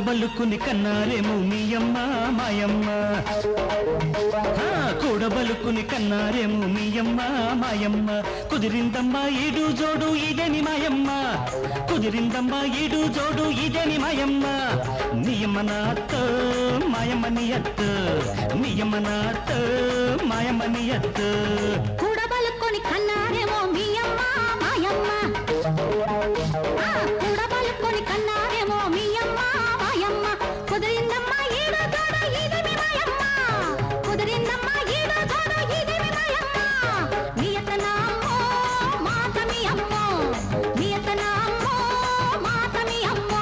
కూడబలుకుని కన్నారేమో మీయమ్మ మాయమ్మ ఆ, కూడబలుకుని కన్నారేమో మీయమ్మ మాయమ్మ కుదిరిందమ్మా ఈడు జోడు ఇదేని మాయమ్మ కుదిరిందమ్మా ఈడు జోడు ఇదేని మాయమ్మ నీయమ్మ నాత్త మాయమ్మ నియత్ నీయమ్మ నాత్త మాయమ్మ నియత్ కూడబలుకొని కన్నారేమో మీ అమ్మ మాయమ్మ ఆ, కూడబలుకొని కన్నారేమో మీ అమ్మ మాయమ్మ కుదిరిందమ్మా ఈడు జోడు ఇదేమి మాయమ్మ కుదిరిందమ్మా ఈడు జోడు ఇదేమి మాయమ్మ నియతనామో మాట మీ అమ్మో నియతనామో మాట మీ అమ్మో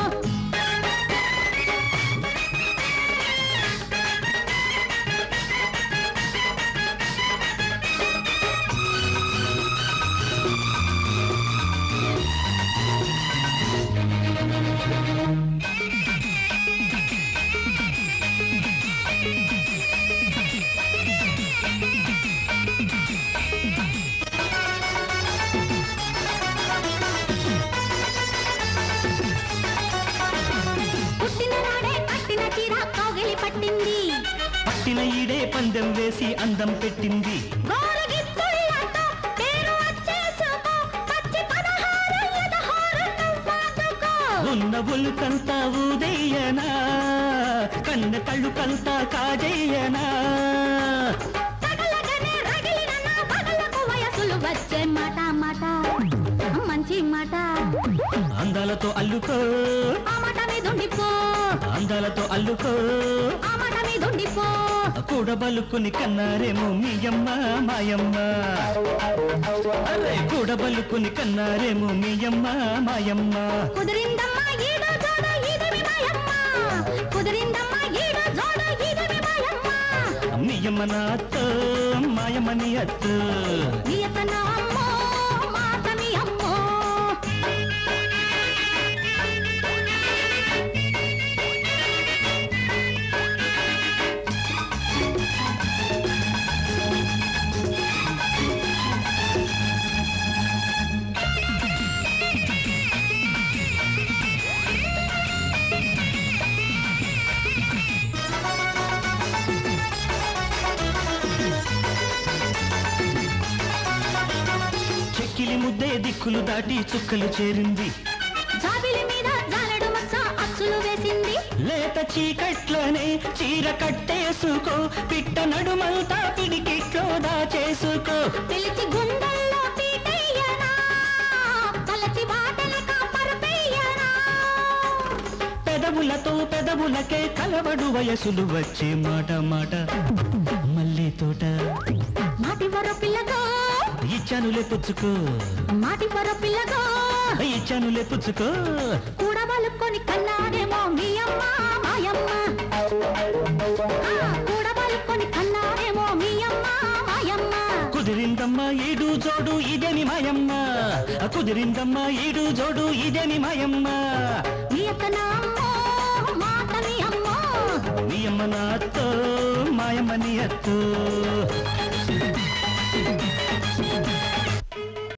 పుట్టిన నాడే కట్టిన చీర కౌగిలి పట్టింది పట్టిన ఈడే పందెం వేసి అందం పెట్టింది గోరగిత్తుళ్ళతో పేరు వచ్చేసుకో పచ్చి పదహారు ఎదహారు నువ్వాదుకో ఉన్న ఒలుకంతా ఊదయ్యనా కన్న కళ్ళు కంతా కాజయ్యనా తగలగనే రగిలిన నా పగలకు వయసులు వచ్చే మాట మాట మంచి మాట అందాలతో అల్లుకో ఆ మాట మీదుండిపో అందాలతో అల్లుకో ఆ మాట మీదుండిపో కూడబలుకుని కన్నారేమో మీయమ్మ మాయమ్మ అరే కూడబలుకుని కన్నారేమో మీయమ్మ మాయమ్మ కుదిరిందమ్మా ఈడు జోడు ఇదిమి మాయమ్మ కుదిరిందమ్మా ఈడు జోడు ఇదిమి మాయమ్మ మీయమ్మ నాత్త మాయమ్మ నీ అత్త నియతన అమ్మో మాట మీ అమ్మో చెక్కిలి ముద్దే దిక్కులు దాటి చుక్కలు చేరింది జాబిలి మీద జాలడు మచ్చ అచ్చులు వేసింది లేత చీకట్లనే చీర కట్టేసుకో పిట్ట నడుమంతా పిడికిట్లో దాచేసుకో పిలిచి గుండెల్లో పీటయ్యనా పలచి వాటల కాపరపెయ్యనా పెదవులతో పెదవులకే కలవడు వయసులు వచ్చే మాట మాట మళ్ళీ తోట మాటి వర పిల్లగో ఇచ్చానులే పుచ్చుకో మాటి వర పిల్లగో ఇచ్చానులే పుచ్చుకో కూడబలుకొని కన్నాడేమో మీ అమ్మ మాయమ్మ ఆ, కూడబలుకొని కన్నాడేమో మీ అమ్మ మాయమ్మ కుదిరిందమ్మా ఈడు జోడు ఇదేని మాయమ్మ కుదిరిందమ్మా ఈడు జోడు ఇదేని మాయమ్మ నియతన అమ్మో మాట మీ అమ్మో మీ అమ్మ నాతో మాయమ్మ నీ అత్తో